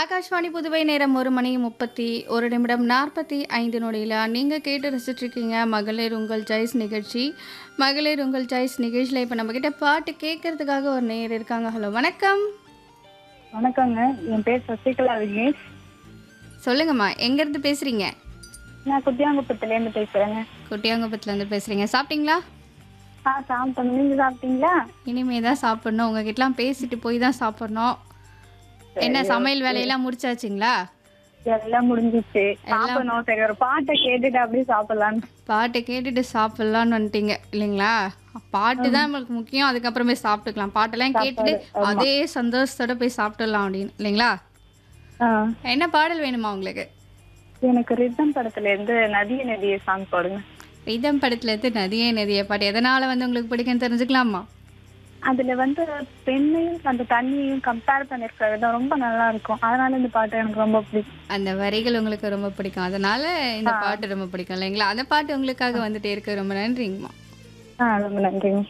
ஆகாஷ்வாணி புதுவை நேரம் ஒரு மணி முப்பத்தி ஒரு நிமிடம் நாற்பத்தி ஐந்து நொடியில் நீங்கள் கேட்டு ரசிச்சுட்டு இருக்கீங்க மகளிர் உங்கள் சாய்ஸ் நிகழ்ச்சி மகளிர் உங்கள் சாய்ஸ் நிகழ்ச்சியில் இப்போ நம்மக்கிட்ட பாட்டு கேட்கறதுக்காக ஒரு நேர் இருக்காங்க ஹலோ வணக்கம் வணக்கங்க என் பேர் சசிகலா விக்னேஷ் சொல்லுங்கம்மா எங்கேருந்து பேசுகிறீங்க நான் குட்டியாங்குப்பத்துல இருந்து பேசுறேங்க குட்டியாங்குப்பத்துலேருந்து பேசுகிறீங்க சாப்பிட்டீங்களா ஆ சாப்பிட்டோம் நீங்க சாப்பிட்டீங்களா இனிமே தான் சாப்பிட்ணும் உங்ககிட்டலாம் பேசிட்டு போய் தான் சாப்பிட்ணும் என்ன சமையல் வேலையெல்லாம் முடிச்சாச்சுங்களா எல்லாம் முடிஞ்சிச்சு சாப்பிடணும் சரி ஒரு பாட்டை கேட்டுட்டு அப்படியே சாப்பிடலான்னு பாட்டை கேட்டுட்டு சாப்பிட்லான்னு வந்துட்டீங்க இல்லைங்களா பாட்டு தான் நம்மளுக்கு முக்கியம் அதுக்கப்புறமே சாப்பிட்டுக்கலாம் பாட்டெல்லாம் கேட்டுட்டு அதே சந்தோஷத்தோட போய் சாப்பிட்டுடலாம் அப்படின்னு இல்லைங்களா ஆ, என்ன பாடல் வேணுமா உங்களுக்கு எனக்கு ரிதம் படத்துல இருந்து நதிய நதிய சாங் போடுங்க இதம் படத்துல இருந்து நதியே நதிய பாட்டு எதனால வந்து உங்களுக்கு பிடிக்கும்னு தெரிஞ்சுக்கலாமா அதுல வந்து பெண்ணையும் அந்த தண்ணியையும் கம்பேர் பண்ணிருக்கிற விதம் ரொம்ப நல்லா இருக்கும் அதனால இந்த பாட்டு எனக்கு ரொம்ப பிடிக்கும் அந்த வரிகள் உங்களுக்கு ரொம்ப பிடிக்கும் அதனால இந்த பாட்டு ரொம்ப பிடிக்கும் இல்லைங்களா அந்த பாட்டு உங்களுக்காக வந்துட்டே இருக்கு ரொம்ப நன்றிங்கம்மா ஆ ரொம்ப நன்றிங்க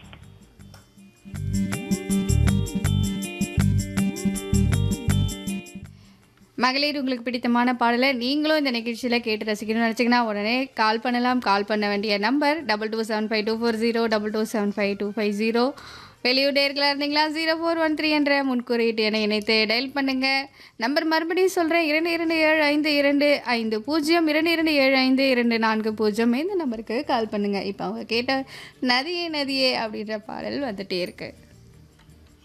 மகளிர் உங்களுக்கு பிடித்தமான பாடலை நீங்களும் இந்த நிகழ்ச்சியில் கேட்டு ரசிக்கணும்னு நினச்சிங்கன்னா உடனே கால் பண்ணலாம் கால் பண்ண வேண்டிய number double two seven five two four zero double two seven five two five zero வெளியூர் நேர்களாக இருந்தீங்களா ஜீரோ ஃபோர் ஒன் த்ரீ என்ற முன்குறியீட்டு என இணைத்து டயல் பண்ணுங்கள் நம்பர் மறுபடியும் சொல்கிறேன் இரண்டு இரண்டு ஏழு ஐந்து இரண்டு ஐந்து பூஜ்ஜியம் இரண்டு இரண்டு ஏழு ஐந்து இரண்டு நான்கு பூஜ்ஜியம் இந்த நம்பருக்கு கால் பண்ணுங்கள் இப்போ அவங்க கேட்ட நதியே நதியே அப்படின்ற பாடல் வந்துட்டே இருக்குது